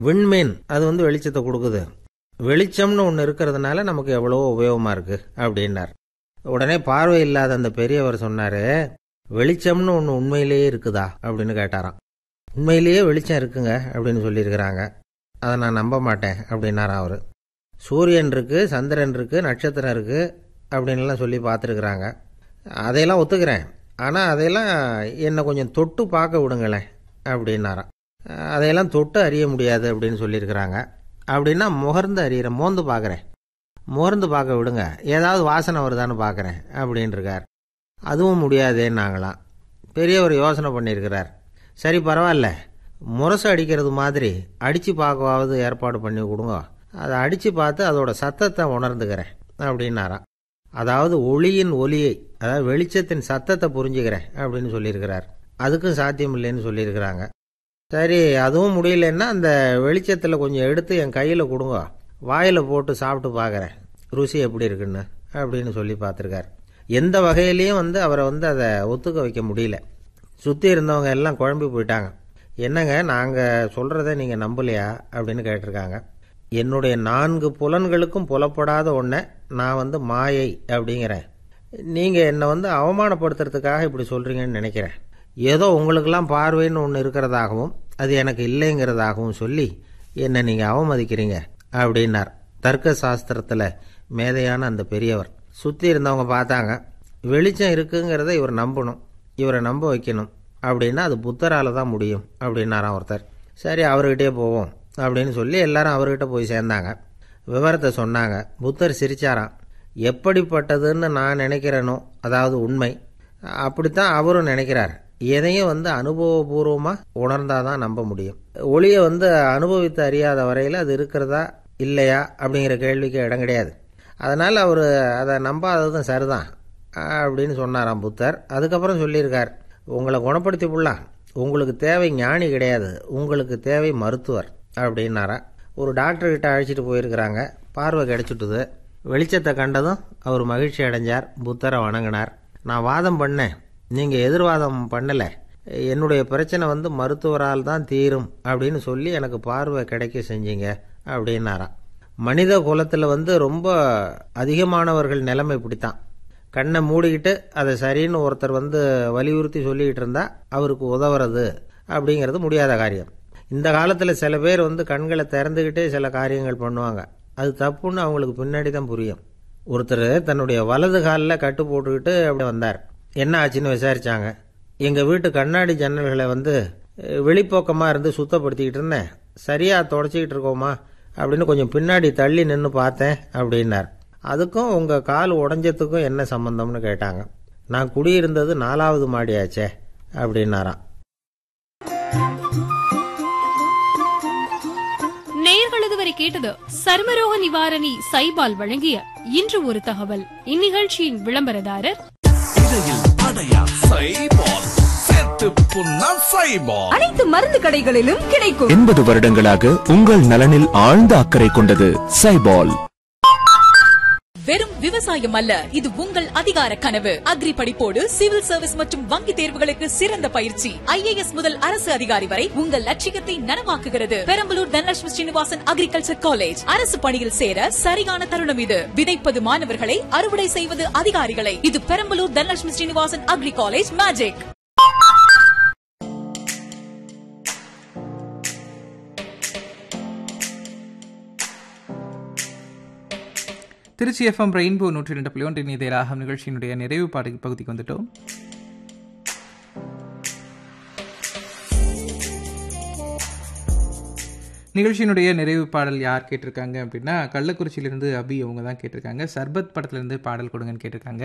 விண்மீன் அது வந்து வெளிச்சத்தை கொடுக்குது வெளிச்சம்னு ஒன்று இருக்கிறதுனால நமக்கு எவ்வளோ உபயோகமாக இருக்குது அப்படின்னார் உடனே பார்வை இல்லாத அந்த பெரியவர் சொன்னார் வெளிச்சம்னு ஒன்று உண்மையிலேயே இருக்குதா அப்படின்னு கேட்டாராம் உண்மையிலேயே வெளிச்சம் இருக்குங்க அப்படின்னு சொல்லியிருக்கிறாங்க அதை நான் நம்ப மாட்டேன் அப்படின்னாராம் அவர் சூரியன் இருக்குது சந்திரன் இருக்குது நட்சத்திரம் இருக்குது அப்படின்லாம் சொல்லி பார்த்துருக்குறாங்க அதையெல்லாம் ஒத்துக்கிறேன் ஆனால் அதையெல்லாம் என்னை கொஞ்சம் தொட்டு பார்க்க விடுங்களேன் அப்படின்னாராம் அதையெல்லாம் தொட்டு அறிய முடியாது அப்படின்னு சொல்லியிருக்கிறாங்க அப்படின்னா முகர்ந்து அறியிறேன் மோந்து பார்க்குறேன் முகர்ந்து பார்க்க விடுங்க ஏதாவது வாசனை வருதான்னு பார்க்குறேன் அப்படின்ட்டுருக்கார் அதுவும் முடியாதேன்னாங்களாம் பெரியவர் யோசனை பண்ணியிருக்கிறார் சரி பரவாயில்ல முரசு அடிக்கிறது மாதிரி அடித்து பார்க்கவாவது ஏற்பாடு பண்ணி கொடுங்க அதை அடித்து பார்த்து அதோட சத்தத்தை உணர்ந்துக்கிறேன் அப்படின்னாராம் அதாவது ஒளியின் ஒலியை அதாவது வெளிச்சத்தின் சத்தத்தை புரிஞ்சுக்கிறேன் அப்படின்னு சொல்லியிருக்கிறார் அதுக்கும் சாத்தியம் இல்லைன்னு சொல்லியிருக்கிறாங்க சரி அதுவும் முடியலன்னா அந்த வெளிச்சத்தில் கொஞ்சம் எடுத்து என் கையில் கொடுங்க வாயில் போட்டு சாப்பிட்டு பார்க்குறேன் ருசி எப்படி இருக்குன்னு அப்படின்னு சொல்லி பார்த்துருக்கார் எந்த வகையிலையும் வந்து அவரை வந்து அதை ஒத்துக்க வைக்க முடியல சுற்றி இருந்தவங்க எல்லாம் குழம்பி போயிட்டாங்க என்னங்க நாங்கள் சொல்கிறத நீங்கள் நம்பலையா அப்படின்னு கேட்டிருக்காங்க என்னுடைய நான்கு புலன்களுக்கும் புலப்படாத ஒன்றை நான் வந்து மாயை அப்படிங்கிறேன் நீங்கள் என்னை வந்து அவமானப்படுத்துறதுக்காக இப்படி சொல்கிறீங்கன்னு நினைக்கிறேன் ஏதோ உங்களுக்கெல்லாம் பார்வைன்னு ஒன்று இருக்கிறதாகவும் அது எனக்கு இல்லைங்கிறதாகவும் சொல்லி என்னை நீங்கள் அவமதிக்கிறீங்க அப்படின்னார் தர்க்க சாஸ்திரத்தில் மேதையான அந்த பெரியவர் சுற்றி இருந்தவங்க பார்த்தாங்க வெளிச்சம் இருக்குங்கிறத இவர் நம்பணும் இவரை நம்ப வைக்கணும் அப்படின்னா அது புத்தரால் தான் முடியும் அப்படின்னாராம் ஒருத்தர் சரி அவர்கிட்டே போவோம் அப்படின்னு சொல்லி எல்லாரும் அவர்கிட்ட போய் சேர்ந்தாங்க விவரத்தை சொன்னாங்க புத்தர் சிரிச்சாராம் எப்படிப்பட்டதுன்னு நான் நினைக்கிறேனோ அதாவது உண்மை அப்படித்தான் அவரும் நினைக்கிறார் எதையும் வந்து அனுபவபூர்வமாக உணர்ந்தாதான் நம்ப முடியும் ஒளியை வந்து அனுபவித்து அறியாத வரையில் அது இருக்கிறதா இல்லையா அப்படிங்கிற கேள்விக்கு இடம் கிடையாது அதனால் அவர் அதை நம்பாததும் சரிதான் அப்படின்னு சொன்னாராம் புத்தர் அதுக்கப்புறம் சொல்லியிருக்கார் உங்களை குணப்படுத்தி புள்ளலாம் உங்களுக்கு தேவை ஞானி கிடையாது உங்களுக்கு தேவை மருத்துவர் அப்படின்னாரா ஒரு டாக்டர்கிட்ட அழைச்சிட்டு போயிருக்கிறாங்க பார்வை கிடைச்சிட்டுது வெளிச்சத்தை கண்டதும் அவர் மகிழ்ச்சி அடைஞ்சார் புத்தரை வணங்கினார் நான் வாதம் பண்ணேன் நீங்கள் எதிர்வாதம் பண்ணலை என்னுடைய பிரச்சனை வந்து மருத்துவரால் தான் தீரும் அப்படின்னு சொல்லி எனக்கு பார்வை கிடைக்க செஞ்சீங்க அப்படின்னாராம் மனித குலத்தில் வந்து ரொம்ப அதிகமானவர்கள் நிலைமை இப்படித்தான் கண்ணை மூடிக்கிட்டு அதை சரின்னு ஒருத்தர் வந்து வலியுறுத்தி சொல்லிக்கிட்டு இருந்தா அவருக்கு உதவுறது அப்படிங்கிறது முடியாத காரியம் இந்த காலத்தில் சில பேர் வந்து கண்களை திறந்துக்கிட்டே சில காரியங்கள் பண்ணுவாங்க அது தப்புன்னு அவங்களுக்கு பின்னாடி தான் புரியும் ஒருத்தர் தன்னுடைய வலது காலில் கட்டு போட்டுக்கிட்டு அப்படி வந்தார் என்ன ஆச்சுன்னு விசாரிச்சாங்க எங்கள் வீட்டு கண்ணாடி ஜன்னல்களை வந்து வெளிப்போக்கமாக இருந்து சுத்தப்படுத்திக்கிட்டு இருந்தேன் சரியாக தொடச்சிக்கிட்டு இருக்கோமா அப்படின்னு கொஞ்சம் பின்னாடி தள்ளி நின்று பார்த்தேன் அப்படின்னார் அதுக்கும் உங்கள் கால் உடஞ்சதுக்கும் என்ன சம்பந்தம்னு கேட்டாங்க நான் குடியிருந்தது நாலாவது மாடியாச்சே அப்படின்னாராம் நேயர்கள் இதுவரை கேட்டது சர்மரோக நிவாரணி சைபால் வழங்கிய இன்று ஒரு தகவல் இந்நிகழ்ச்சியின் விளம்பரதாரர் இடையில் அடையா சைபால் சேர்த்து புண்ணா சைபால் அனைத்து மருந்து கடைகளிலும் கிடைக்கும் எண்பது வருடங்களாக உங்கள் நலனில் ஆழ்ந்த அக்கறை கொண்டது சைபால் வெறும் விவசாயம் அல்ல இது உங்கள் அதிகார கனவு அக்ரி படிப்போடு சிவில் சர்வீஸ் மற்றும் வங்கி தேர்வுகளுக்கு சிறந்த பயிற்சி ஐஏஎஸ் முதல் அரசு அதிகாரி வரை உங்கள் லட்சியத்தை நனவாக்குகிறது பெரம்பலூர் தனலட்சுமி ஸ்ரீனிவாசன் அக்ரிகல்ச்சர் காலேஜ் அரசு பணியில் சேர சரியான தருணம் இது விதைப்பது மாணவர்களை அறுவடை செய்வது அதிகாரிகளை இது Perambalur Dhanalakshmi Srinivasan agri college magic Trichy FM rainbow நூற்றி ரெண்டு புள்ளி ஒன்றின் இதே ராகம் நிகழ்ச்சியினுடைய நிறைவு பாடு பகுதிக்கு வந்துட்டோம் நிகழ்ச்சியினுடைய நிறைவு பாடல் யார் கேட்டிருக்காங்க அப்படின்னா கள்ளக்குறிச்சியிலிருந்து அபி அவங்க தான் கேட்டிருக்காங்க சர்பத் படத்துலேருந்து பாடல் கொடுங்கன்னு கேட்டிருக்காங்க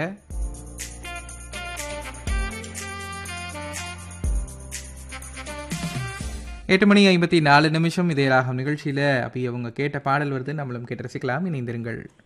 எட்டு மணி ஐம்பத்தி நாலு நிமிஷம் இதே ராகம் நிகழ்ச்சியில் அப்படி அவங்க கேட்ட பாடல் வருது நம்மளும் கேட்டு ரசிக்கலாம் இணைந்திருங்கள்